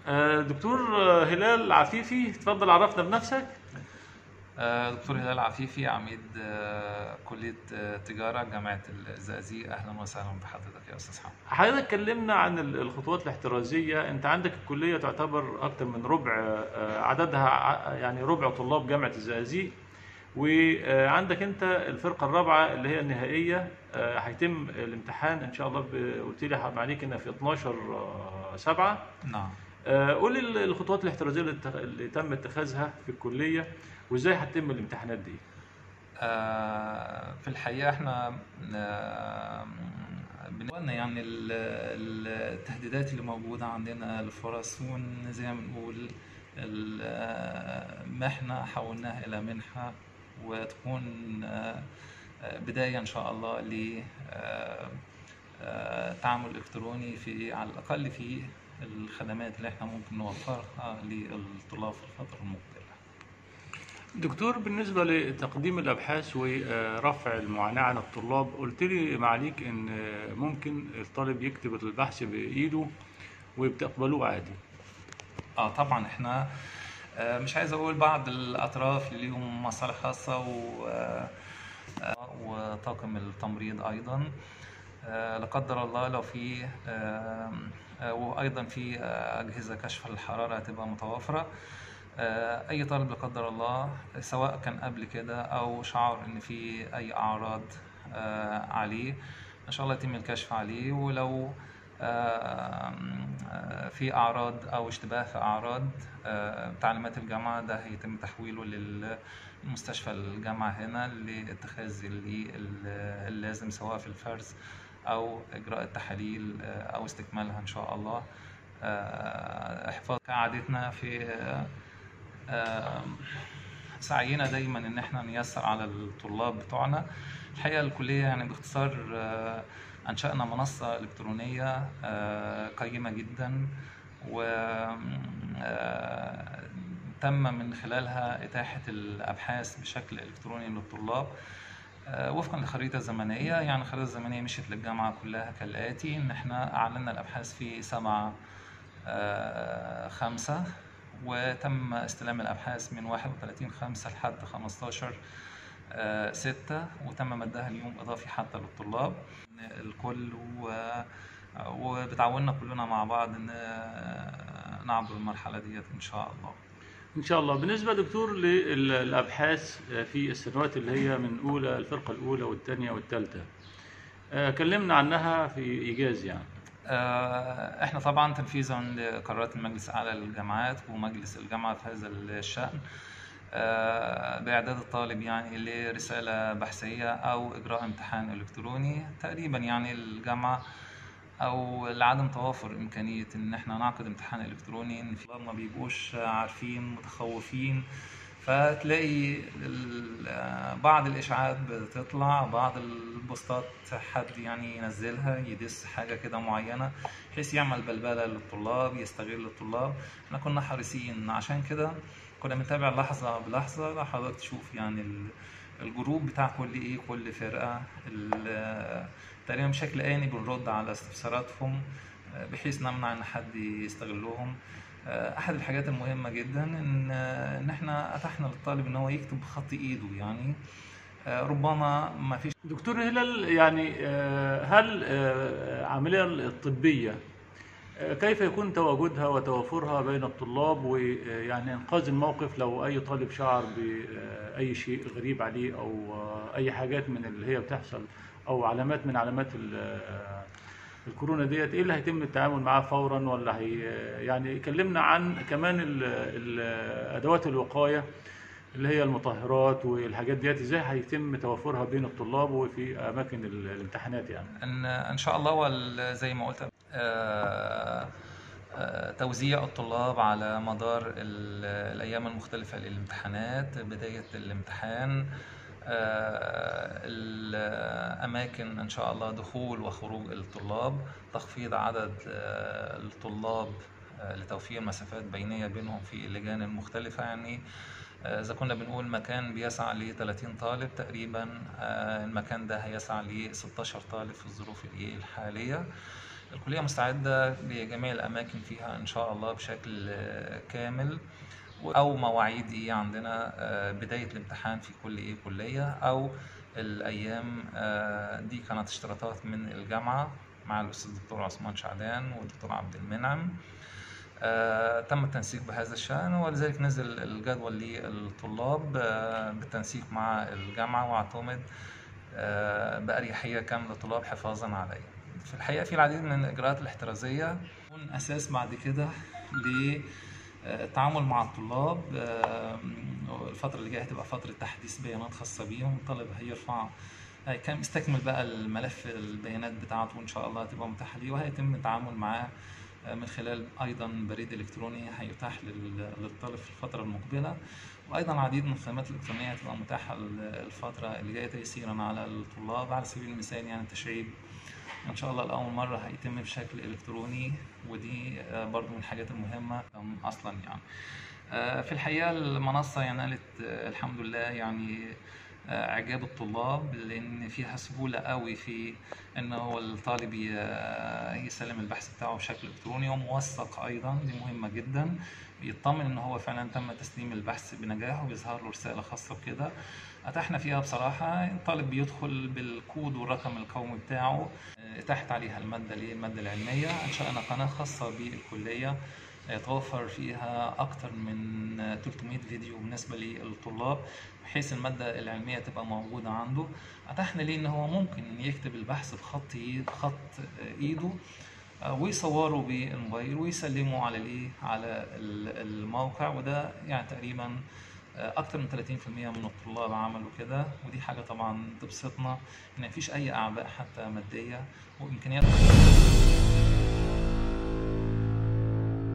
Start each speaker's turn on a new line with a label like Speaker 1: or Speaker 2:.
Speaker 1: آه، دكتور آه، هلال عفيفي تفضل عرفنا بنفسك
Speaker 2: آه، دكتور هلال عفيفي عميد آه، كلية آه، تجارة جامعة الزقازيق أهلا وسهلا بحضرتك يا أستاذ حمد
Speaker 1: حضرتك كلمنا عن ال- الخطوات الاحترازية انت عندك الكلية تعتبر اكتر من ربع آه، عددها ع- يعني ربع طلاب جامعة الزقازيق وعندك انت الفرقة الرابعة اللي هي النهائية آه، هيتم الامتحان ان شاء الله ب- قلت لي حرام عليك انها في 12 آه، سبعة
Speaker 2: نعم
Speaker 1: آه، قول لي ال- الخطوات الاحترازية اللي اتخ- اللي تم اتخاذها في الكلية وازاي هتتم الامتحانات دي
Speaker 2: آه، في الحقيقة احنا آه، بالنسبة يعني ال- ال- التهديدات اللي موجودة عندنا الفرص وإن زي ما بنقول المحنة حولناها إلى منحة وتكون آه، آه، بداية إن شاء الله ل آه، آه، تعامل إلكتروني في على الأقل في الخدمات اللي احنا ممكن نوفرها للطلاب في الفترة المقبلة.
Speaker 1: دكتور بالنسبة لتقديم الأبحاث ورفع المعاناة عن الطلاب قلت لي معاليك إن ممكن الطالب يكتب البحث بإيده وبتقبلوه عادي
Speaker 2: اه طبعا احنا آه، مش عايز اقول بعض الاطراف اللي ليهم مصالح خاصه و آه، آه، وطاقم التمريض ايضا آه، لا قدر الله لو في آه، آه، وايضا في آه، اجهزه كشف الحراره هتبقى متوفره آه، اي طالب لا قدر الله سواء كان قبل كده او شعر ان في اي اعراض آه، عليه ان شاء الله يتم الكشف عليه ولو آه، آه، في اعراض او اشتباه في اعراض آه، تعليمات الجامعه ده هيتم تحويله للمستشفى الجامعه هنا لاتخاذ اللي- اللازم سواء في الفرز او اجراء التحاليل آه، او استكمالها ان شاء الله آه، احفاظ كعادتنا في آه، آه، سعينا دايما ان احنا نيسر على الطلاب بتوعنا الحقيقه الكليه يعني باختصار آه، انشانا منصه الكترونيه آه، قيمه جدا و آه، تم من خلالها اتاحه الابحاث بشكل الكتروني للطلاب آه، وفقا لخريطة زمنية يعني الخريطة الزمنية مشيت للجامعة كلها كالآتي إن إحنا أعلنا الأبحاث في سبعة آه، خمسة وتم استلام الأبحاث من 31 خمسة لحد 15 آه، ستة وتم مدها اليوم إضافي حتى للطلاب الكل و- وبتعاوننا كلنا مع بعض إن آه، نعبر المرحلة ديت إن شاء الله
Speaker 1: إن شاء الله بالنسبة دكتور للأبحاث في السنوات اللي هي من أولى الفرقة الأولى والثانية والثالثة آه، كلمنا عنها في إيجاز يعني
Speaker 2: آه، احنا طبعا تنفيذا لقرارات المجلس الاعلى للجامعات ومجلس الجامعه في هذا الشان آه، باعداد الطالب يعني لرساله بحثيه او اجراء امتحان الكتروني تقريبا يعني الجامعه او لعدم توافر امكانيه ان احنا نعقد امتحان الكتروني ان في ما بيبقوش عارفين متخوفين فتلاقي ال- بعض الاشاعات بتطلع بعض البوستات حد يعني ينزلها يدس حاجه كده معينه بحيث يعمل بلبله للطلاب يستغل الطلاب احنا كنا حريصين عشان كده كنا بنتابع لحظه بلحظه لو حضرتك تشوف يعني ال- الجروب بتاع كل ايه كل فرقه ال- تقريبا بشكل آني بنرد على استفساراتهم آه، بحيث نمنع ان حد يستغلهم آه، احد الحاجات المهمه جدا ان آه، ان احنا اتحنا للطالب ان هو يكتب بخط ايده يعني آه، ربما ما فيش
Speaker 1: دكتور هلال يعني آه، هل آه، العملية الطبية آه، كيف يكون تواجدها وتوافرها بين الطلاب ويعني انقاذ الموقف لو اي طالب شعر باي شيء غريب عليه او آه، اي حاجات من اللي هي بتحصل او علامات من علامات ال- آه، الكورونا ديت ايه اللي هيتم التعامل معاه فورا ولا هي يعني كلمنا عن كمان ال- ال- ادوات الوقايه اللي هي المطهرات والحاجات ديت ازاي هيتم توافرها بين الطلاب وفي اماكن ال- الامتحانات يعني
Speaker 2: ان ان شاء الله وال- زي ما قلت آه، آه، توزيع الطلاب على مدار ال- الايام المختلفه للامتحانات بدايه الامتحان آه، الاماكن ان شاء الله دخول وخروج الطلاب تخفيض عدد آه، الطلاب آه، لتوفير مسافات بينيه بينهم في اللجان المختلفه يعني آه، إذا كنا بنقول مكان بيسع ل 30 طالب تقريبا آه، المكان ده هيسع ل 16 طالب في الظروف الإيه الحالية الكلية مستعدة لجميع الأماكن فيها إن شاء الله بشكل كامل أو مواعيد إيه عندنا بداية الامتحان في كل إيه كلية أو الأيام دي كانت اشتراطات من الجامعة مع الأستاذ الدكتور عثمان شعلان والدكتور عبد المنعم آه، تم التنسيق بهذا الشأن ولذلك نزل الجدول للطلاب آه، بالتنسيق مع الجامعة واعتمد آه، بأريحية كاملة للطلاب حفاظا عليه في الحقيقة في العديد من الإجراءات الاحترازية تكون أساس بعد كده للتعامل مع الطلاب الفترة اللي جاية هتبقى فترة تحديث بيانات خاصة بيهم الطالب هيرفع كان مستكمل بقى الملف البيانات بتاعته ان شاء الله هتبقى متاحه ليه وهيتم التعامل معاه من خلال ايضا بريد الكتروني هيتاح للطالب في الفتره المقبله وايضا العديد من الخدمات الالكترونيه هتبقى متاحه الفتره اللي جايه تيسيرا على الطلاب على سبيل المثال يعني التشعيب ان شاء الله لاول مره هيتم بشكل الكتروني ودي برضو من الحاجات المهمه اصلا يعني في الحقيقه المنصه يعني نالت الحمد لله يعني اعجاب الطلاب لان فيها سهوله قوي في ان هو الطالب يسلم البحث بتاعه بشكل الكتروني وموثق ايضا دي مهمه جدا يطمن ان هو فعلا تم تسليم البحث بنجاح وبيظهر له رساله خاصه بكده اتحنا فيها بصراحه الطالب بيدخل بالكود والرقم القومي بتاعه اتاحت عليها الماده ليه الماده العلميه انشانا قناه خاصه بالكليه يتوفر فيها أكثر من 300 فيديو بالنسبة للطلاب بحيث المادة العلمية تبقى موجودة عنده أتحنا ليه إن هو ممكن يكتب البحث بخط خط إيده ويصوره بالموبايل ويسلمه على الايه على الموقع وده يعني تقريبا اكتر من 30% من الطلاب عملوا كده ودي حاجه طبعا تبسطنا ان مفيش اي اعباء حتى ماديه وامكانيات